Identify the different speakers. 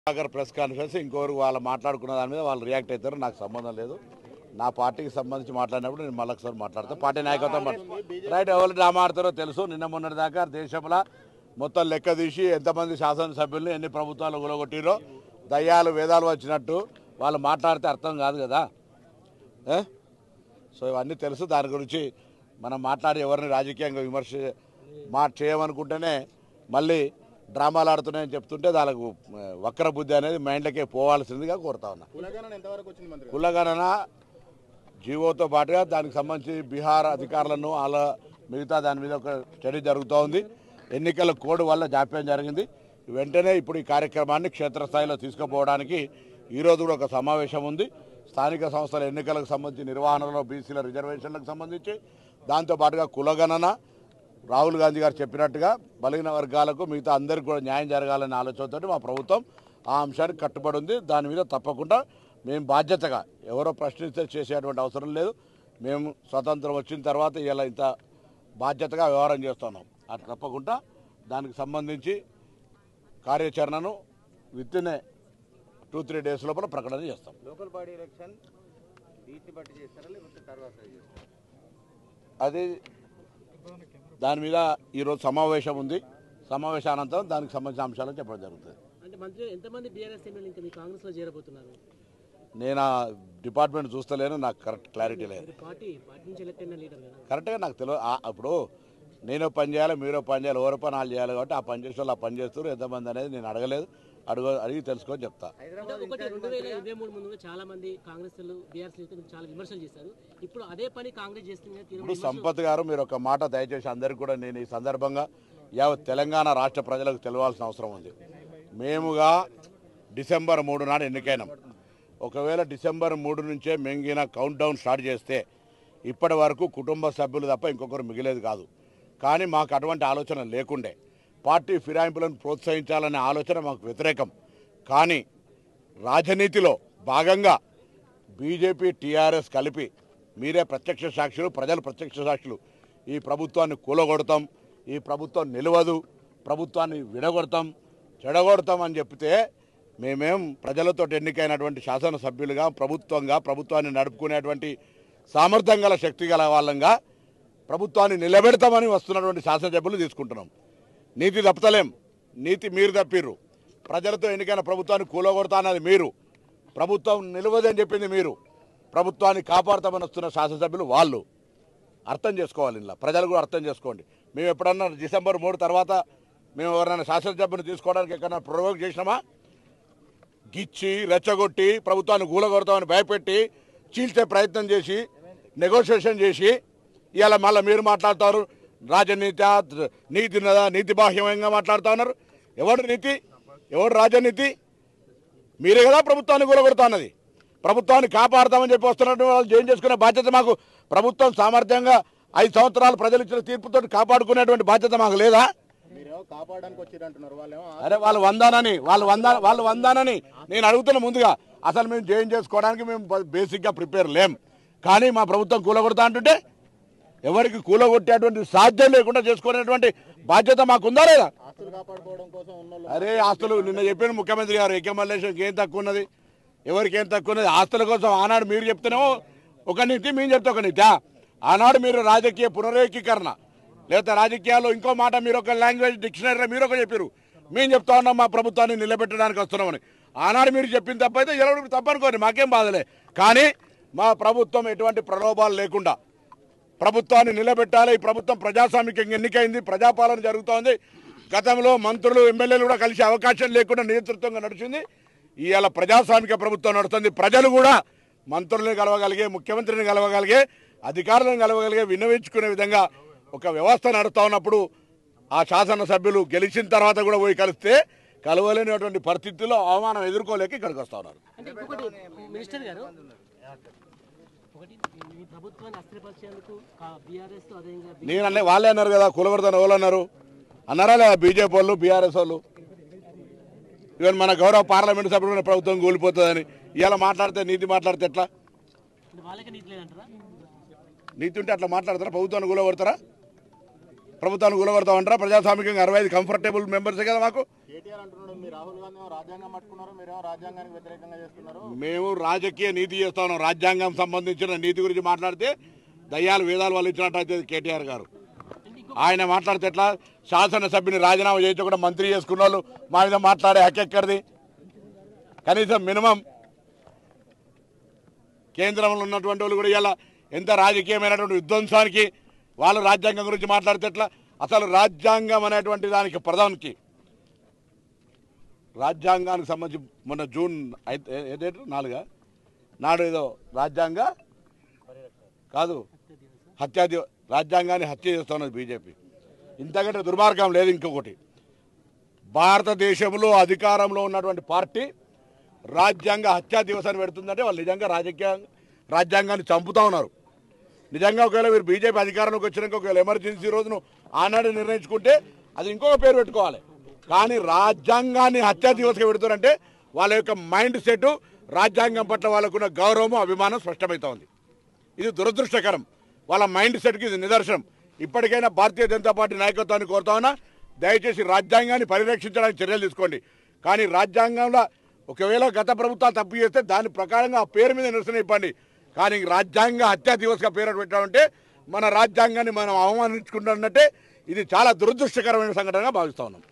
Speaker 1: Sagar press conference ఇంకొకరు వాళ్ళు మాట్లాడుకున్న దాని మీద వాళ్ళు రియాక్ట్ అవుతారు నాకు సంబంధం లేదు నా పార్టీకి సంబంధించి మాట్లాడినప్పుడు నేను మళ్ళీ ఒకసారి మాట్లాడతాను పార్టీ నాయకత్వం రైట్ ఎవరు డ్రామా ఆడతారో తెలుసు నిన్న మొన్నటి దాకా దేశంలో మొత్తం లెక్క తీసి ఎంతమంది శాసనసభ్యుల్ని ఎన్ని ప్రభుత్వాలు గులగొట్టిరో దయ్యాలు వేదాలు వచ్చినట్టు వాళ్ళు మాట్లాడితే అర్థం కాదు కదా ఏ? సో ఇవన్నీ తెలుసు దాని గురించి మనం మాట్లాడి ఎవరిని రాజకీయంగా విమర్శ మా చేయమనుకుంటేనే మళ్ళీ డ్రామాలు ఆడుతున్నాయని చెప్తుంటే దానికి ఆ, వక్ర బుద్ధి అనేది మైండ్లకే పోవాల్సిందిగా కోరుతా ఉన్నా
Speaker 2: కులగణన ఎంతవరకు వచ్చింది మంత్రి గారు?
Speaker 1: కులగణన జీవోతో పాటుగా దానికి సంబంధించి బీహార్ అధికారులను అలా మిగతా దాని మీద ఒక స్టడీ జరుగుతూ ఉంది ఎన్నికల కోడ్ వల్ల జాప్యం జరిగింది వెంటనే ఇప్పుడు ఈ కార్యక్రమాన్ని క్షేత్రస్థాయిలో తీసుకుపోవడానికి ఈరోజు కూడా ఒక సమావేశం ఉంది స్థానిక సంస్థల ఎన్నికలకు సంబంధించి నిర్వహణలో బీసీల రిజర్వేషన్లకు సంబంధించి దాంతోపాటుగా కులగణన రాహుల్ గాంధీ గారు చెప్పినట్టుగా బలహీన వర్గాలకు మిగతా అందరికీ కూడా న్యాయం జరగాలనే ఆలోచనతో మా ప్రభుత్వం ఆ అంశానికి కట్టుబడి ఉంది దాని మీద తప్పకుండా మేము బాధ్యతగా ఎవరో ప్రశ్నిస్తే చేసేటువంటి అవసరం లేదు మేము స్వతంత్రం వచ్చిన తర్వాత ఇలా ఇంత బాధ్యతగా వ్యవహారం చేస్తున్నాం అది తప్పకుండా దానికి సంబంధించి కార్యాచరణను within two three days లోపల ప్రకటన చేస్తాం
Speaker 2: లోకల్ బాడీ ఎలక్షన్ వీటిని బట్టి చేస్తారా లేకపోతే తర్వాత చేస్తారా
Speaker 1: అది దాని మీద ఈరోజు సమావేశం ఉంది సమావేశానంతరం దానికి సంబంధించిన అంశాలు చెప్పడం జరుగుతుంది
Speaker 3: అంటే మంత్రి ఎంతమంది బీఆర్ఎస్ ఎమ్మెల్యే ఇంకా మీ కాంగ్రెస్ లో చేరబోతున్నారు
Speaker 1: నేను ఆ డిపార్ట్మెంట్ చూస్తలేను నాకు కరెక్ట్ క్లారిటీ లేదు
Speaker 3: మీరు పార్టీ పార్టీ నుంచి ఎలక్ట్ అయిన లీడర్ కదా
Speaker 1: కరెక్ట్గా నాకు తెలియదు ఆ- అప్పుడు నేను పని చేయాలి మీరు పని చేయాలి ఎవరో పని వాళ్ళు చేయాలి కాబట్టి ఆ పని చేసే వాళ్ళు ఆ పని చేస్తారు ఎంతమంది అనేది నేను అడగలేదు అడుగు అడిగి తెలుసుకొని చెప్తా
Speaker 3: అంటే ఒకటి రెండు వేల ఇరవై మూడు ముందు కూడా చాలా మంది కాంగ్రెస్ బీఆర్ఎస్ చాలా విమర్శలు చేశారు ఇప్పుడు అదే పని కాంగ్రెస్ చేస్తుంది
Speaker 1: ఇప్పుడు సంపత్ గారు మీరు ఒక మాట దయచేసి అందరికీ కూడా నేను ఈ సందర్భంగా యావత్ తెలంగాణ రాష్ట్ర ప్రజలకు తెలవాల్సిన అవసరం ఉంది మేముగా డిసెంబర్ మూడు నాడు ఎన్నికైనాం ఒకవేళ డిసెంబర్ మూడు నుంచే మెంగిన కౌంట్ డౌన్ స్టార్ట్ చేస్తే ఇప్పటి వరకు కుటుంబ సభ్యులు తప్ప ఇంకొకరు మిగిలేదు కాదు కానీ మాకు అటువంటి ఆలోచన లేకుండే పార్టీ ఫిరాయింపులను ప్రోత్సహించాలనే ఆలోచన మాకు వ్యతిరేకం కానీ రాజనీతిలో భాగంగా బీజేపీ టీఆర్ఎస్ కలిపి మీరే ప్రత్యక్ష సాక్షులు ప్రజలు ప్రత్యక్ష సాక్షులు ఈ ప్రభుత్వాన్ని కూలగొడతాం ఈ ప్రభుత్వం నిలవదు ప్రభుత్వాన్ని విడగొడతాం చెడగొడతాం అని చెప్తే మేమేం ప్రజలతో ఎన్నికైనటువంటి శాసనసభ్యులుగా ప్రభుత్వంగా ప్రభుత్వాన్ని నడుపుకునేటువంటి సామర్థ్యం గల శక్తి గల వాళ్ళంగా ప్రభుత్వాన్ని నిలబెడతామని వస్తున్నటువంటి శాసనసభ్యులు తీసుకుంటున్నాం నీతి తప్పతలేం నీతి మీరు తప్పిర్రు ప్రజలతో ఎన్నికైన ప్రభుత్వాన్ని కూలగొడతా అన్నది మీరు ప్రభుత్వం నిలవదని చెప్పింది మీరు ప్రభుత్వాన్ని కాపాడుతామని వస్తున్న శాసనసభ్యులు వాళ్ళు అర్థం చేసుకోవాలి ఇలా ప్రజలు కూడా అర్థం చేసుకోండి మేము ఎప్పుడన్నా డిసెంబర్ మూడు తర్వాత మేము ఎవరైనా శాసనసభ్యుని తీసుకోవడానికి ఎక్కడైనా ప్రొవోక్ చేసినామా గిచ్చి రెచ్చగొట్టి ప్రభుత్వాన్ని గూలగొడతామని భయపెట్టి చీల్చే ప్రయత్నం చేసి నెగోషియేషన్ చేసి ఇవాళ మళ్ళీ మీరు మాట్లాడతారు రాజనీతి నీతి ఉన్నదా నీతి బాహ్యంగా మాట్లాడుతా ఉన్నారు ఎవడు నీతి ఎవడు రాజనీతి మీరే కదా ప్రభుత్వాన్ని కూలగొడతా అన్నది ప్రభుత్వాన్ని కాపాడుతామని చెప్పి వస్తున్నట్టు వాళ్ళు జైన్ చేసుకునే బాధ్యత మాకు ప్రభుత్వం సామర్థ్యంగా ఐదు సంవత్సరాలు ప్రజలు ఇచ్చిన తీర్పుతో కాపాడుకునేటువంటి బాధ్యత మాకు లేదా
Speaker 2: మీరేమో కాపాడడానికి వచ్చారు అంటున్నారు వాళ్ళేమో
Speaker 1: అరే వాళ్ళు వందానని వాళ్ళు వందా వాళ్ళు వందానని నేను అడుగుతున్న ముందుగా అసలు మేము జాయిన్ చేసుకోవడానికి మేము బ- బేసిక్గా ప్రిపేర్ లేం కానీ మా ప్రభుత్వం కూలగొడతా అంటుంటే ఎవరికి కూలగొట్టేటువంటి సాధ్యం లేకుండా చేసుకునేటువంటి బాధ్యత మాకుందా లేదా
Speaker 2: ఆస్తులు కాపాడుకోవడం కోసం ఉన్న వాళ్ళు
Speaker 1: అరే ఆస్తులు నిన్న చెప్పిన ముఖ్యమంత్రి గారు ఏకమల్లేశ్వరికి ఏం తక్కువ ఉన్నది ఎవరికి ఏం తక్కువ ఉన్నది ఆస్తుల కోసం ఆనాడు మీరు చెప్తేనేమో ఒక నీతి మేము చెప్తే ఒక నీతి ఆనాడు మీరు రాజకీయ పునరేకీకరణ లేకపోతే రాజకీయాల్లో ఇంకో మాట మీరు ఒక లాంగ్వేజ్ డిక్షనరీలో మీరు ఒక చెప్పారు మేము చెప్తా ఉన్నాం మా ప్రభుత్వాన్ని నిలబెట్టడానికి వస్తున్నామని ఆనాడు మీరు చెప్పిన తప్పైతే ఎవరు తప్పనుకోండి మాకేం బాధలే కానీ మా ప్రభుత్వం ఎటువంటి ప్రలోభాలు లేకుండా ప్రభుత్వాన్ని నిలబెట్టాలి ఈ ప్రభుత్వం ప్రజాస్వామికంగా ఎన్నికైంది ప్రజాపాలన జరుగుతోంది గతంలో మంత్రులు ఎమ్మెల్యేలు కూడా కలిసే అవకాశం లేకుండా నేతృత్వంగా నడిచింది ఇవాళ ప్రజాస్వామిక ప్రభుత్వం నడుస్తుంది ప్రజలు కూడా మంత్రులను కలవగలిగే ముఖ్యమంత్రిని కలవగలిగే అధికారులను కలవగలిగే విన్నవించుకునే విధంగా ఒక వ్యవస్థ నడుస్తూ ఉన్నప్పుడు ఆ శాసనసభ్యులు గెలిచిన తర్వాత కూడా పోయి కలిస్తే కలవలేనటువంటి పరిస్థితుల్లో అవమానం ఎదుర్కోలేక ఇక్కడికి వస్తూ ఉన్నారు
Speaker 3: అంటే ఇంకొకటి మినిస్టర్ గారు ఒకటి మీ ప్రభుత్వాన్ని అస్థిరపరిచేందుకు బీఆర్ఎస్ తో అదేవిధంగా
Speaker 1: నేను అన్నీ వాళ్ళే అన్నారు కదా కులగొడతాను ఎవరు అన్నారు అన్నారా లేదా బీజేపీ వాళ్ళు బీఆర్ఎస్ వాళ్ళు ఈవెన్ మన గౌరవ పార్లమెంట్ సభ్యులు కూడా ప్రభుత్వం కూలిపోతుందని ఇవాళ మాట్లాడితే నీతి మాట్లాడితే ఎట్లా
Speaker 3: అంటే వాళ్ళకే నీతి లేదంటారా
Speaker 1: నీతి ఉంటే అట్లా మాట్లాడతారా ప్రభుత్వాన్ని కూలగొడతారా ప్రభుత్వాన్ని కూలగొడతామంటారా ప్రజాస్వామికంగా అరవై ఐదు కంఫర్టబుల్ మెంబర్సే కదా మాకు
Speaker 2: కేటీఆర్ అంటున్నాడు మీరు
Speaker 4: రాహుల్ గాంధీ ఏమో రాజ్యాంగం పట్టుకున్నారు మీరేమో రాజ్యాంగానికి వ్యతిరేకంగా చేస్తున్నారు
Speaker 1: మేము రాజకీయ నీతి చేస్తా ఉన్నాం రాజ్యాంగం సంబంధించిన నీతి గురించి మాట్లాడితే దయ్యాలు వేదాలు వాళ్ళు ఇచ్చినట్టయితే కేటీఆర్ గారు ఆయన మాట్లాడితే ఎట్లా శాసనసభ్యుని రాజీనామా చేయించకుండా మంత్రి చేసుకున్న వాళ్ళు మా మీద మాట్లాడే హక్కు ఎక్కడిది కనీసం మినిమం కేంద్రంలో ఉన్నటువంటి వాళ్ళు కూడా ఇలా ఎంత రాజకీయమైనటువంటి విధ్వంసానికి వాళ్ళు రాజ్యాంగం గురించి మాట్లాడితే ఎట్లా అసలు రాజ్యాంగం అనేటువంటి దానికి ప్రధానికి రాజ్యాంగానికి సంబంధించి మొన్న జూన్ ఐదు ఏ- ఏ డేట్ నాలుగా నాడు ఏదో రాజ్యాంగ కాదు హత్యా దివ రాజ్యాంగాన్ని హత్య చేస్తున్నది బీజేపీ ఇంతకంటే దుర్మార్గం లేదు ఇంకొకటి భారతదేశంలో అధికారంలో ఉన్నటువంటి పార్టీ రాజ్యాంగ హత్యా దివసాన్ని పెడుతుందంటే వాళ్ళు నిజంగా రాజకీయ రాజ్యాంగాన్ని చంపుతా ఉన్నారు నిజంగా ఒకవేళ మీరు బీజేపీ అధికారంలోకి వచ్చినాక ఒకవేళ ఎమర్జెన్సీ రోజును ఆనాడు నిర్ణయించుకుంటే అది ఇంకొక పేరు పెట్టుకోవాలి కానీ రాజ్యాంగాన్ని హత్యా దివస్గా పెడుతారంటే వాళ్ళ యొక్క మైండ్ సెట్ రాజ్యాంగం పట్ల వాళ్ళకున్న గౌరవం అభిమానం స్పష్టమవుతా ఉంది ఇది దురదృష్టకరం వాళ్ళ మైండ్ సెట్కి ఇది నిదర్శనం ఇప్పటికైనా భారతీయ జనతా పార్టీ నాయకత్వాన్ని కోరుతా ఉన్నా దయచేసి రాజ్యాంగాన్ని పరిరక్షించడానికి చర్యలు తీసుకోండి కానీ రాజ్యాంగంలో ఒకవేళ గత ప్రభుత్వాలు తప్పు చేస్తే దాని ప్రకారంగా ఆ పేరు మీద నిరసన ఇవ్వండి కానీ రాజ్యాంగ హత్యా దివస్గా పేరు పెట్టామంటే మన రాజ్యాంగాన్ని మనం అవమానించుకుంటున్నట్టే ఇది చాలా దురదృష్టకరమైన సంఘటనగా భావిస్తా ఉన్నాం